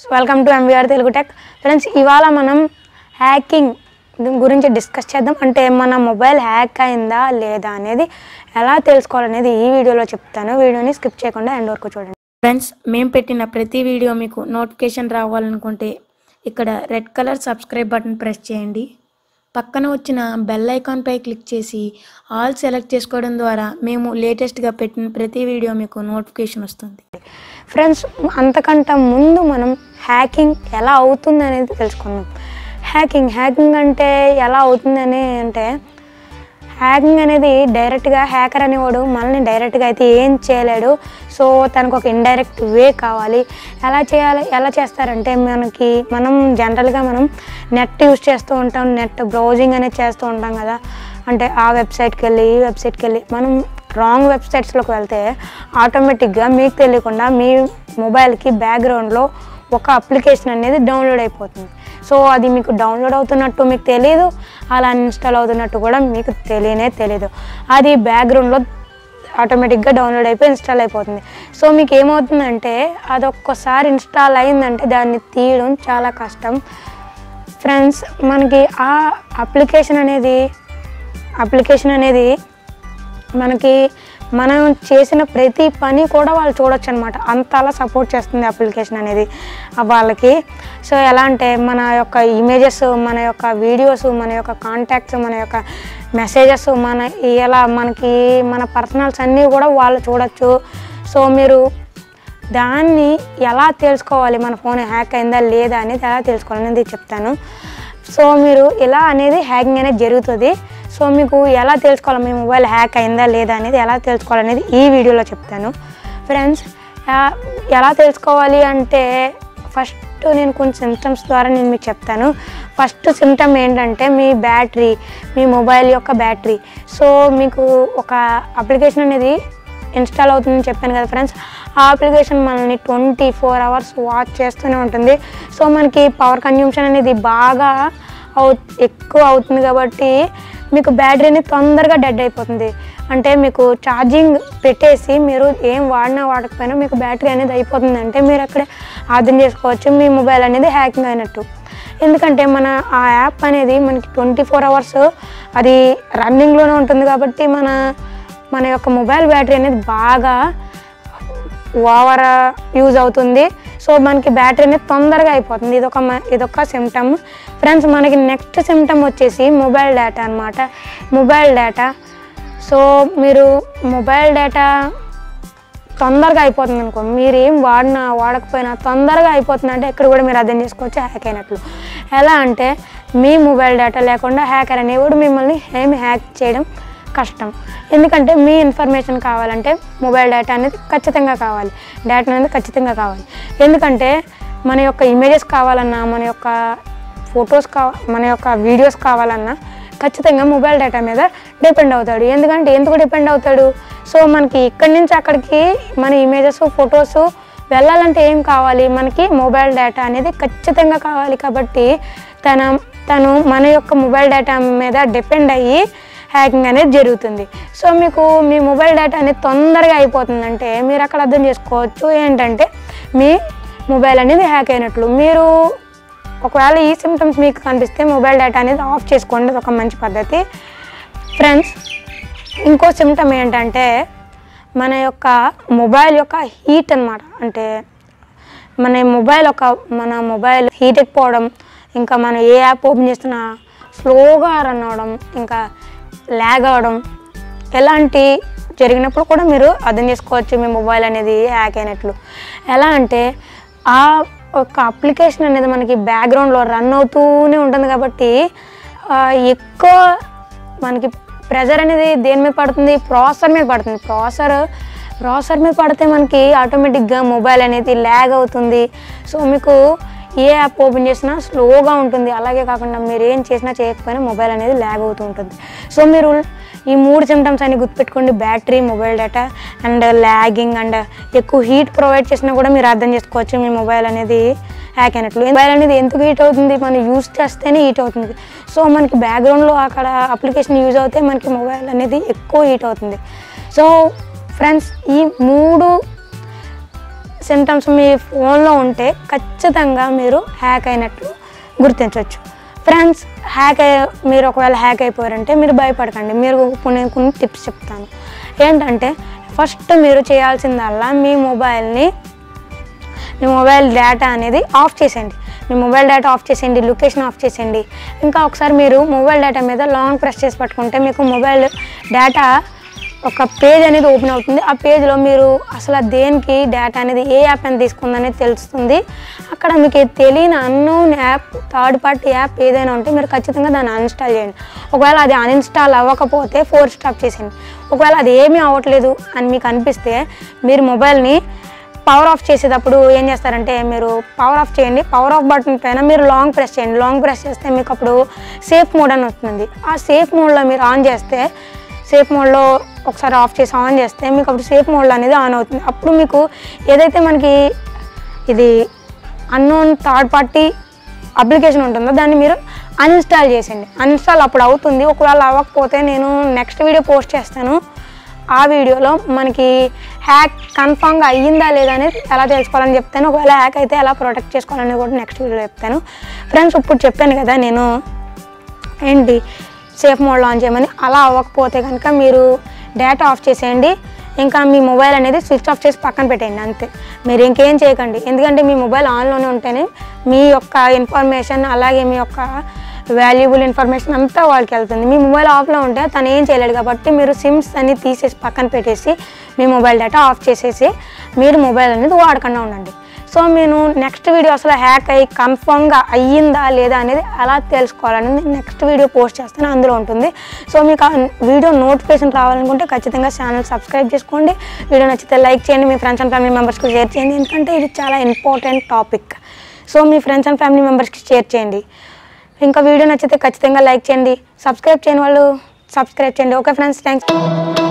welcome to MVR Telugu tech friends ఇవాళ మనం hacking గురించి డిస్కస్ చేద్దాం అంటే మన మొబైల్ హ్యాక్ అయిందా లేదా అనేది ఎలా తెలుసుకోవాలనేది ఈ వీడియోలో చెప్తాను వీడియోని స్కిప్ చేయకుండా ఎండ్ వరకు చూడండి ఫ్రెండ్స్ మేము పెట్టిన ప్రతి వీడియో మీకు నోటిఫికేషన్ రావాలనుకుంటే ఇక్కడ red colour subscribe button press చేయండి పక్కన వచ్చిన బెల్ ఐకాన్పై క్లిక్ చేసి ఆల్ సెలెక్ట్ చేసుకోవడం ద్వారా మేము లేటెస్ట్గా పెట్టిన ప్రతి వీడియో మీకు నోటిఫికేషన్ వస్తుంది ఫ్రెండ్స్ అంతకంటే ముందు మనం హ్యాకింగ్ ఎలా అవుతుంది అనేది తెలుసుకుందాం హ్యాకింగ్ హ్యాకింగ్ అంటే ఎలా అవుతుంది అని అంటే హ్యాకింగ్ అనేది డైరెక్ట్గా హ్యాకర్ అనేవాడు మనల్ని డైరెక్ట్గా అయితే ఏం చేయలేడు సో తనకు ఒక ఇండైరెక్ట్ వే కావాలి ఎలా చేయాలి ఎలా చేస్తారంటే మనకి మనం జనరల్గా మనం నెట్ యూస్ చేస్తూ ఉంటాం నెట్ బ్రౌజింగ్ అనేది చేస్తూ ఉంటాం కదా అంటే ఆ వెబ్సైట్కి వెళ్ళి ఈ వెబ్సైట్కి వెళ్ళి మనం రాంగ్ వెబ్సైట్స్లోకి వెళ్తే ఆటోమేటిక్గా మీకు తెలియకుండా మీ మొబైల్కి బ్యాక్గ్రౌండ్లో ఒక అప్లికేషన్ అనేది డౌన్లోడ్ అయిపోతుంది సో అది మీకు డౌన్లోడ్ అవుతున్నట్టు మీకు తెలియదు అలా అన్ఇన్స్టాల్ అవుతున్నట్టు కూడా మీకు తెలియనే తెలియదు అది బ్యాక్గ్రౌండ్లో ఆటోమేటిక్గా డౌన్లోడ్ అయిపోయి ఇన్స్టాల్ అయిపోతుంది సో మీకు ఏమవుతుందంటే అది ఒక్కసారి ఇన్స్టాల్ అయిందంటే దాన్ని తీయడం చాలా కష్టం ఫ్రెండ్స్ మనకి ఆ అప్లికేషన్ అనేది అప్లికేషన్ అనేది మనకి మనం చేసిన ప్రతి పని కూడా వాళ్ళు చూడొచ్చు అనమాట అంతలా సపోర్ట్ చేస్తుంది అప్లికేషన్ అనేది ఆ వాళ్ళకి సో ఎలా అంటే మన యొక్క ఇమేజెస్ మన యొక్క వీడియోస్ మన యొక్క కాంటాక్ట్స్ మన యొక్క మెసేజెస్ మన ఎలా మనకి మన పర్సనల్స్ అన్నీ కూడా వాళ్ళు చూడొచ్చు సో మీరు దాన్ని ఎలా తెలుసుకోవాలి మన ఫోన్ హ్యాక్ అయిందా లేదా అనేది ఎలా తెలుసుకోవాలి అనేది చెప్తాను సో మీరు ఇలా అనేది హ్యాకింగ్ అనేది జరుగుతుంది సో మీకు ఎలా తెలుసుకోవాలి మీ మొబైల్ హ్యాక్ అయిందా లేదా అనేది ఎలా తెలుసుకోవాలనేది ఈ వీడియోలో చెప్తాను ఫ్రెండ్స్ ఆ- ఎలా తెలుసుకోవాలి అంటే ఫస్ట్ నేను కొన్ని సిమ్టమ్స్ ద్వారా నేను మీకు చెప్తాను ఫస్ట్ సిమ్టమ్ ఏంటంటే మీ బ్యాటరీ మీ మొబైల్ యొక్క బ్యాటరీ సో మీకు ఒక అప్లికేషన్ అనేది ఇన్స్టాల్ అవుతుందని చెప్పాను కదా ఫ్రెండ్స్ ఆ అప్లికేషన్ మనల్ని ట్వంటీ ఫోర్ అవర్స్ వాచ్ చేస్తూనే ఉంటుంది సో మనకి పవర్ కన్జ్యూమ్షన్ అనేది బాగా అవు ఎక్కువ అవుతుంది కాబట్టి మీకు బ్యాటరీ అనేది తొందరగా డెడ్ అయిపోతుంది అంటే మీకు ఛార్జింగ్ పెట్టేసి మీరు ఏం వాడినా వాడకపోయినా మీకు బ్యాటరీ అనేది అయిపోతుంది అంటే మీరు అక్కడే అర్థం చేసుకోవచ్చు మీ మొబైల్ అనేది హ్యాకింగ్ అయినట్టు ఎందుకంటే మన ఆ యాప్ అనేది మనకి ట్వంటీ ఫోర్ అవర్స్ అది రన్నింగ్లోనే ఉంటుంది కాబట్టి మన మన యొక్క మొబైల్ బ్యాటరీ అనేది బాగా ఓవర్ యూజ్ అవుతుంది సో మనకి బ్యాటరీ అనేది తొందరగా అయిపోతుంది ఇదొక మ- ఇదొక సిమ్టమ్ ఫ్రెండ్స్ మనకి నెక్స్ట్ సిమ్టమ్ వచ్చేసి మొబైల్ డేటా అన్నమాట మొబైల్ డేటా సో మీరు మొబైల్ డేటా తొందరగా అయిపోతుంది అనుకో మీరు ఏం వాడినా వాడకపోయినా తొందరగా అయిపోతుంది అంటే ఇక్కడ కూడా మీరు అర్థం చేసుకోవచ్చు హ్యాక్ అయినట్లు ఎలా అంటే మీ మొబైల్ డేటా లేకుండా హ్యాకర్ అనేవాడు మిమ్మల్ని ఏమి హ్యాక్ చేయడం కష్టం ఎందుకంటే మీ ఇన్ఫర్మేషన్ కావాలంటే మొబైల్ డేటా అనేది ఖచ్చితంగా కావాలి డేటా అనేది ఖచ్చితంగా కావాలి ఎందుకంటే మన యొక్క ఇమేజెస్ కావాలన్నా మన యొక్క ఫొటోస్ కావ మన యొక్క వీడియోస్ కావాలన్నా ఖచ్చితంగా మొబైల్ డేటా మీద డిపెండ్ అవుతాడు ఎందుకంటే ఎందుకు డిపెండ్ అవుతాడు సో మనకి ఇక్కడి నుంచి అక్కడికి మన ఇమేజెస్ ఫొటోస్ వెళ్ళాలంటే ఏం కావాలి మనకి మొబైల్ డేటా అనేది ఖచ్చితంగా కావాలి కాబట్టి తన తను మన యొక్క మొబైల్ డేటా మీద డిపెండ్ అయ్యి హ్యాకింగ్ అనేది జరుగుతుంది సో మీకు మీ మొబైల్ డేటా అనేది తొందరగా అయిపోతుందంటే మీరు అక్కడ అర్థం చేసుకోవచ్చు ఏంటంటే మీ మొబైల్ అనేది హ్యాక్ అయినట్లు మీరు ఒకవేళ ఈ సిమ్టమ్స్ మీకు కనిపిస్తే మొబైల్ డేటా అనేది ఆఫ్ చేసుకోండి అది ఒక మంచి పద్ధతి ఫ్రెండ్స్ ఇంకో సిమ్టమ్ ఏంటంటే మన యొక్క మొబైల్ యొక్క హీట్ అన్నమాట అంటే మన మొబైల్ ఒక మన మొబైల్ హీట్ ఎక్కిపోవడం ఇంకా మనం ఏ యాప్ ఓపెన్ చేస్తున్నా స్లోగా రన్ అవడం ఇంకా ల్యాగ్ అవడం ఎలాంటి జరిగినప్పుడు కూడా మీరు అర్థం చేసుకోవచ్చు మీ మొబైల్ అనేది హ్యాక్ అయినట్లు ఎలా అంటే ఆ ఒక అప్లికేషన్ అనేది మనకి బ్యాక్గ్రౌండ్లో రన్ అవుతూనే ఉంటుంది కాబట్టి ఆ, ఎక్కువ మనకి ప్రెజర్ అనేది దేని మీద పడుతుంది ప్రాసెసర్ మీద పడుతుంది ప్రాసెసర్ ప్రాసెసర్ మీద పడితే మనకి ఆటోమేటిక్గా మొబైల్ అనేది ల్యాగ్ అవుతుంది సో మీకు ఏ యాప్ ఓపెన్ చేసినా స్లోగా ఉంటుంది అలాగే కాకుండా మీరు ఏం చేసినా చేయకపోయినా మొబైల్ అనేది ల్యాగ్ అవుతూ ఉంటుంది సో మీరు ఈ మూడు సిమ్టమ్స్ అన్ని గుర్తుపెట్టుకోండి battery mobile data and lagging and ఎక్కువ హీట్ ప్రొవైడ్ చేసినా కూడా మీరు అర్థం చేసుకోవచ్చు మీ మొబైల్ అనేది హ్యాక్ అయినట్లు మొబైల్ అనేది ఎందుకు హీట్ అవుతుంది మనం యూస్ చేస్తేనే హీట్ అవుతుంది సో మనకి బ్యాక్గ్రౌండ్లో అక్కడ అప్లికేషన్ యూజ్ అవుతే మనకి మొబైల్ అనేది ఎక్కువ హీట్ అవుతుంది సో ఫ్రెండ్స్ ఈ మూడు సింటమ్స్ మీ ఫోన్లో ఉంటే ఖచ్చితంగా మీరు హ్యాక్ అయినట్లు గుర్తించవచ్చు ఫ్రెండ్స్ హ్యాక్ అయ్యే మీరు ఒకవేళ హ్యాక్ అయిపోయారంటే మీరు భయపడకండి మీరు ఇప్పుడు నేను కొన్ని టిప్స్ చెప్తాను ఏంటంటే ఫస్ట్ మీరు చేయాల్సిందల్లా మీ మొబైల్ని మీ మొబైల్ డేటా అనేది ఆఫ్ చేసేయండి మీ మొబైల్ డేటా ఆఫ్ చేసేయండి లొకేషన్ ఆఫ్ చేసేయండి ఇంకా ఒకసారి మీరు మొబైల్ డేటా మీద లాంగ్ ప్రెస్ చేసి పట్టుకుంటే మీకు మొబైల్ డేటా ఒక పేజ్ అనేది ఓపెన్ అవుతుంది ఆ పేజ్లో మీరు అసలు ఆ దేనికి డేటా అనేది ఏ యాప్ అని తీసుకుందనేది తెలుస్తుంది అక్కడ మీకు తెలియని unknown app third party app ఏదైనా ఉంటే మీరు ఖచ్చితంగా దాన్ని అన్ఇన్స్టాల్ చేయండి ఒకవేళ అది అన్ఇన్స్టాల్ అవ్వకపోతే ఫోర్ స్టాప్ చేసేయండి ఒకవేళ అది ఏమీ అవ్వట్లేదు అని మీకు అనిపిస్తే మీరు మొబైల్ని పవర్ ఆఫ్ చేసేటప్పుడు ఏం చేస్తారంటే మీరు పవర్ ఆఫ్ చేయండి పవర్ ఆఫ్ బటన్ పైన మీరు లాంగ్ ప్రెస్ చేయండి లాంగ్ ప్రెస్ చేస్తే మీకు అప్పుడు సేఫ్ మోడ్ అని వస్తుంది ఆ సేఫ్ మోడ్లో మీరు ఆన్ చేస్తే సేఫ్ మోడ్లో ఒకసారి ఆఫ్ చేసి ఆన్ చేస్తే మీకు అప్పుడు సేఫ్ మోడ్లో అనేది ఆన్ అవుతుంది అప్పుడు మీకు ఏదైతే మనకి ఇది అన్నోన్ థర్డ్ పార్టీ అప్లికేషన్ ఉంటుందో దాన్ని మీరు అన్ఇన్స్టాల్ చేసేయండి అన్ఇన్స్టాల్ అప్పుడు అవుతుంది ఒకవేళ అవ్వకపోతే నేను నెక్స్ట్ వీడియో పోస్ట్ చేస్తాను ఆ వీడియోలో మనకి హ్యాక్ కన్ఫామ్గా అయ్యిందా లేదా అనేది ఎలా తెలుసుకోవాలని చెప్తాను ఒకవేళ హ్యాక్ అయితే ఎలా ప్రొటెక్ట్ చేసుకోవాలని కూడా నెక్స్ట్ వీడియోలో చెప్తాను ఫ్రెండ్స్ ఇప్పుడు చెప్పాను కదా నేను ఏంటి సేఫ్ మోడ్లో ఆన్ చేయమని అలా అవ్వకపోతే కనుక మీరు డేటా ఆఫ్ చేసేయండి ఇంకా మీ మొబైల్ అనేది స్విచ్ ఆఫ్ చేసి పక్కన పెట్టేయండి అంతే మీరు ఇంకేం చేయకండి ఎందుకంటే మీ మొబైల్ ఆన్లోనే ఉంటేనే మీ యొక్క ఇన్ఫర్మేషన్ అలాగే మీ యొక్క వాల్యుబుల్ ఇన్ఫర్మేషన్ అంతా వాళ్ళకి వెళ్తుంది మీ మొబైల్ ఆఫ్లో ఉంటే తను ఏం చేయలేడు కాబట్టి మీరు సిమ్స్ అన్ని తీసేసి పక్కన పెట్టేసి మీ మొబైల్ డేటా ఆఫ్ చేసేసి మీరు మొబైల్ అనేది వాడకుండా ఉండండి సో నేను నెక్స్ట్ వీడియో అసలు హ్యాక్ అయ్యి కన్ఫర్మ్గా అయ్యిందా లేదా అనేది ఎలా తెలుసుకోవాలనేది నెక్స్ట్ వీడియో పోస్ట్ చేస్తాను అందులో ఉంటుంది సో మీకు ఆ వీడియో నోటిఫికేషన్ రావాలనుకుంటే ఖచ్చితంగా ఛానల్ సబ్స్క్రైబ్ చేసుకోండి వీడియో నచ్చితే లైక్ చేయండి మీ ఫ్రెండ్స్ అండ్ ఫ్యామిలీ మెంబర్స్కి షేర్ చేయండి ఎందుకంటే ఇది చాలా ఇంపార్టెంట్ టాపిక్ సో మీ ఫ్రెండ్స్ అండ్ ఫ్యామిలీ మెంబర్స్కి షేర్ చేయండి ఇంకా వీడియో నచ్చితే ఖచ్చితంగా లైక్ చేయండి సబ్స్క్రైబ్ చేయని వాళ్ళు సబ్స్క్రైబ్ చేయండి ఓకే ఫ్రెండ్స్ థ్యాంక్స్